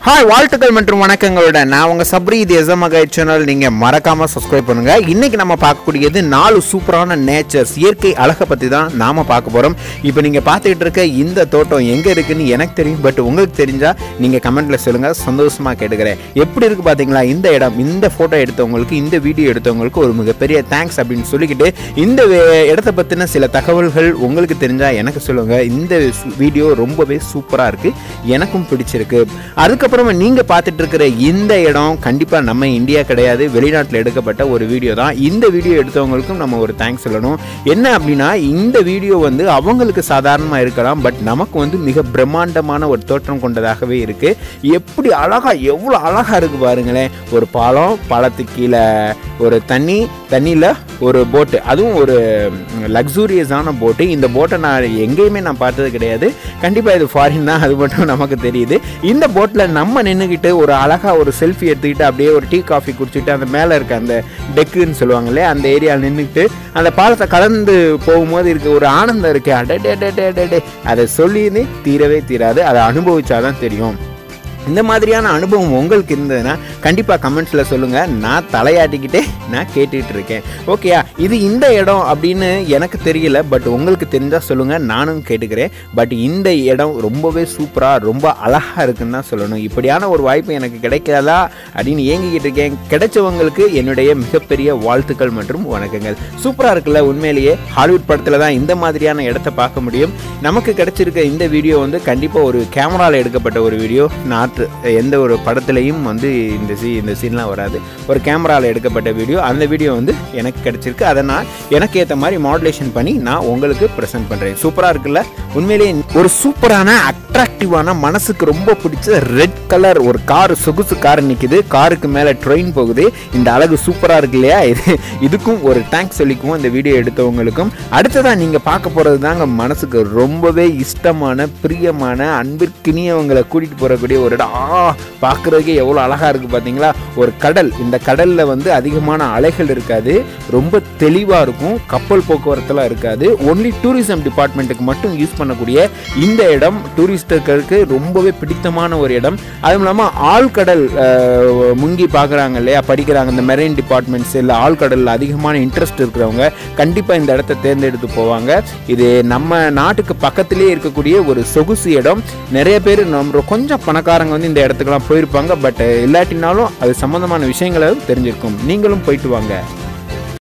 hi வாழ்த்துக்கள் மற்றும் வணக்கங்களோட நான் உங்க சப்ரி இது எசமகை சேனல் நீங்க மறக்காம சப்ஸ்கிரைப் பண்ணுங்க இன்னைக்கு நம்ம பார்க்கக்கூடியது நாலு சூப்பரான நேச்சர்ஸ் இயற்கை அழகை பத்தி தான் நாம பார்க்க போறோம் இப்போ நீங்க பார்த்துக்கிட்டு இருக்க இந்த தோட்டம் எங்க இருக்குன்னு எனக்கு தெரியும் பட் உங்களுக்கு தெரிஞ்சா நீங்க கமெண்ட்ல சொல்லுங்க சந்தோஷமா கேட்டுக்கிறேன் எப்படி இருக்கு பாத்தீங்களா இந்த இடம் இந்த போட்டோ எடுத்தவங்களுக்கு இந்த வீடியோ எடுத்தவங்களுக்கு ஒரு மிகப்பெரிய தேங்க்ஸ் அப்படின்னு சொல்லிக்கிட்டு இந்த வே- இடத்த பத்தின சில தகவல்கள் உங்களுக்கு தெரிஞ்சா எனக்கு சொல்லுங்க இந்த வீடியோ ரொம்பவே சூப்பரா இருக்கு எனக்கும் பிடிச்சிருக்கு அதுக்கப்புறமா நீங்க பார்த்துட்டு இருக்கிற இந்த இடம் கண்டிப்பா நம்ம இந்தியா கிடையாது வெளிநாட்டில் எடுக்கப்பட்ட ஒரு வீடியோ தான் இந்த வீடியோ எடுத்தவங்களுக்கும் நம்ம ஒரு தேங்க்ஸ் சொல்லணும் என்ன அப்படின்னா இந்த வீடியோ வந்து அவங்களுக்கு சாதாரணமாக இருக்கலாம் பட் நமக்கு வந்து மிக பிரம்மாண்டமான ஒரு தோற்றம் கொண்டதாகவே இருக்கு எப்படி அழகா எவ்வளோ அழகா இருக்கு பாருங்களேன் ஒரு பாலம் பாலத்துக்கு கீழே ஒரு தண்ணி தண்ணியில் ஒரு போட்டு அதுவும் ஒரு லக்ஸூரியஸான போட்டு இந்த போட்டை நான் எங்கேயுமே நான் பார்த்தது கிடையாது கண்டிப்பாக இது ஃபாரின் தான் அது மட்டும் நமக்கு தெரியுது இந்த போட்டில் நம்ம நின்றுக்கிட்டு ஒரு அழகாக ஒரு செல்ஃபி எடுத்துக்கிட்டு அப்படியே ஒரு டீ காஃபி குடிச்சிட்டு அந்த மேலே இருக்க அந்த டெக்குன்னு சொல்லுவாங்களே அந்த ஏரியாவில் நின்றுக்கிட்டு அந்த பாலத்தை கலந்து போகும்போது இருக்க ஒரு ஆனந்தம் இருக்கு அடடே அடடே அடடே அதை சொல்லினே தீரவே தீராது அதை அனுபவிச்சாதான் தெரியும் இந்த மாதிரியான அனுபவம் உங்களுக்கு இருந்ததுன்னா கண்டிப்பாக கமெண்ட்ஸில் சொல்லுங்கள் நான் தலையாட்டிக்கிட்டே நான் கேட்டுட்டு இருக்கேன் ஓகேயா இது இந்த இடம் அப்படின்னு எனக்கு தெரியல பட் உங்களுக்கு தெரிஞ்சால் சொல்லுங்கள் நானும் கேட்டுக்கிறேன் பட் இந்த இடம் ரொம்பவே சூப்பராக ரொம்ப அழகாக இருக்குன்னு தான் சொல்லணும் இப்படியான ஒரு வாய்ப்பு எனக்கு கிடைக்காதா அப்படின்னு ஏங்கிக்கிட்டு இருக்கேன் கிடைச்சவங்களுக்கு என்னுடைய மிகப்பெரிய வாழ்த்துக்கள் மற்றும் வணக்கங்கள் சூப்பராக இருக்குல்ல உண்மையிலேயே ஹாலிவுட் படத்தில் தான் இந்த மாதிரியான இடத்த பார்க்க முடியும் நமக்கு கிடைச்சிருக்க இந்த வீடியோ வந்து கண்டிப்பாக ஒரு கேமராவில் எடுக்கப்பட்ட ஒரு வீடியோ நாட்டு எந்த ஒரு படத்துலையும் வந்து இந்த சீ இந்த சீன்லாம் வராது ஒரு கேமராவில் எடுக்கப்பட்ட வீடியோ அந்த வீடியோ வந்து எனக்கு கிடைச்சிருக்கு அதை நான் எனக்கு ஏற்ற மாதிரி மாடுலேஷன் பண்ணி நான் உங்களுக்கு ப்ரெசென்ட் பண்ணுறேன் சூப்பராக இருக்குல்ல உண்மையிலேயே ஒரு சூப்பரான அட்ராக்டிவான மனசுக்கு ரொம்ப பிடிச்ச ரெட் கலர் ஒரு கார் சொகுசு கார் நிற்குது காருக்கு மேலே ட்ரெயின் போகுது இந்த அழகு சூப்பராக இருக்கு இல்லையா இது இதுக்கும் ஒரு தேங்க்ஸ் சொல்லிக்குவோம் இந்த வீடியோ எடுத்தவங்களுக்கும் அடுத்ததான் நீங்கள் பார்க்க போகிறது தாங்க மனசுக்கு ரொம்பவே இஷ்டமான பிரியமான அன்பிற்கினியவங்களை கூட்டிகிட்டு போகக்கூடிய ஒரு இடம் ஆ பார்க்குறதுக்கே எவ்வளோ அழகாக இருக்குது பார்த்தீங்களா ஒரு கடல் இந்த கடலில் வந்து அதிகமான அலைகள் இருக்காது ரொம்ப தெளிவாக இருக்கும் கப்பல் போக்குவரத்துலாம் இருக்காது ஒன்லி டூரிசம் டிபார்ட்மெண்ட்டுக்கு மட்டும் யூஸ் பண்ணக்கூடிய இந்த இடம் டூரிஸ்டர்களுக்கு ரொம்பவே பிடித்தமான ஒரு இடம் அதுவும் இல்லாமல் ஆழ்கடல் அஹ், முங்கி பார்க்குறாங்க இல்லையா படிக்கிறாங்க இந்த மெரைன் டிபார்ட்மெண்ட்ஸ் இல்லை ஆழ்கடலில் அதிகமான இன்ட்ரெஸ்ட் இருக்கிறவங்க கண்டிப்பாக இந்த இடத்த தேர்ந்தெடுத்து போவாங்க இது நம்ம நாட்டுக்கு பக்கத்திலே இருக்கக்கூடிய ஒரு சொகுசு இடம் நிறைய பேர் நம்ம கொஞ்சம் பணக்காரங்க வந்து இந்த இடத்துக்குலாம் போயிருப்பாங்க பட் இல்லாட்டினாலும் அது சம்மந்தமான விஷயங்களை தெரிஞ்சிருக்கும் நீங்களும் போயிட்டு வாங்க